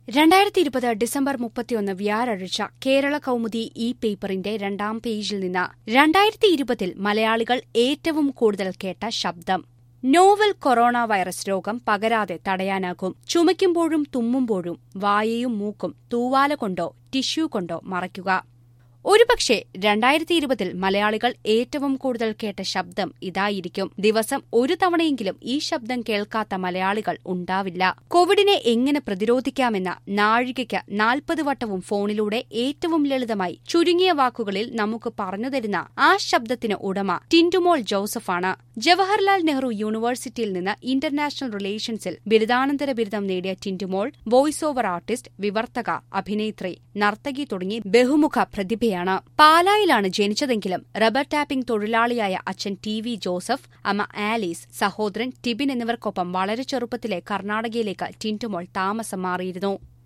രണ്ടായിരത്തി ഇരുപത് ഡിസംബർ മുപ്പത്തിയൊന്ന് വ്യാഴാഴ്ച കേരള കൗമുദി ഇ പേപ്പറിന്റെ രണ്ടാം പേജിൽ നിന്ന് രണ്ടായിരത്തി ഇരുപതിൽ മലയാളികൾ ഏറ്റവും കൂടുതൽ കേട്ട ശബ്ദം നോവൽ കൊറോണ വൈറസ് രോഗം പകരാതെ തടയാനാകും ചുമയ്ക്കുമ്പോഴും തുമ്മുമ്പോഴും വായയും മൂക്കും തൂവാല കൊണ്ടോ ടിഷ്യൂ കൊണ്ടോ മറയ്ക്കുക ഒരുപക്ഷെ രണ്ടായിരത്തി ഇരുപതിൽ മലയാളികൾ ഏറ്റവും കൂടുതൽ കേട്ട ശബ്ദം ഇതായിരിക്കും ദിവസം ഒരു തവണയെങ്കിലും ഈ ശബ്ദം കേൾക്കാത്ത മലയാളികൾ ഉണ്ടാവില്ല കോവിഡിനെ എങ്ങനെ പ്രതിരോധിക്കാമെന്ന നാഴികയ്ക്ക് നാൽപ്പത് വട്ടവും ഫോണിലൂടെ ഏറ്റവും ലളിതമായി ചുരുങ്ങിയ വാക്കുകളിൽ നമുക്ക് പറഞ്ഞുതരുന്ന ആ ശബ്ദത്തിന് ഉടമ ടിൻഡുമോൾ ജോസഫാണ് ജവഹർലാൽ നെഹ്റു യൂണിവേഴ്സിറ്റിയിൽ നിന്ന് ഇന്റർനാഷണൽ റിലേഷൻസിൽ ബിരുദാനന്തര ബിരുദം നേടിയ ടിൻഡുമോൾ വോയിസ് ഓവർ ആർട്ടിസ്റ്റ് വിവർത്തക അഭിനേത്രി നർത്തകി തുടങ്ങി ബഹുമുഖ പ്രതിഭയാണ് പാലായിലാണ് ജനിച്ചതെങ്കിലും റബ്ബർ ടാപ്പിംഗ് തൊഴിലാളിയായ അച്ഛൻ ടി വി ജോസഫ് അമ്മ ആലീസ് സഹോദരൻ ടിബിൻ എന്നിവർക്കൊപ്പം വളരെ ചെറുപ്പത്തിലെ കർണാടകയിലേക്ക് ടിൻഡുമോൾ താമസം മാറിയിരുന്നു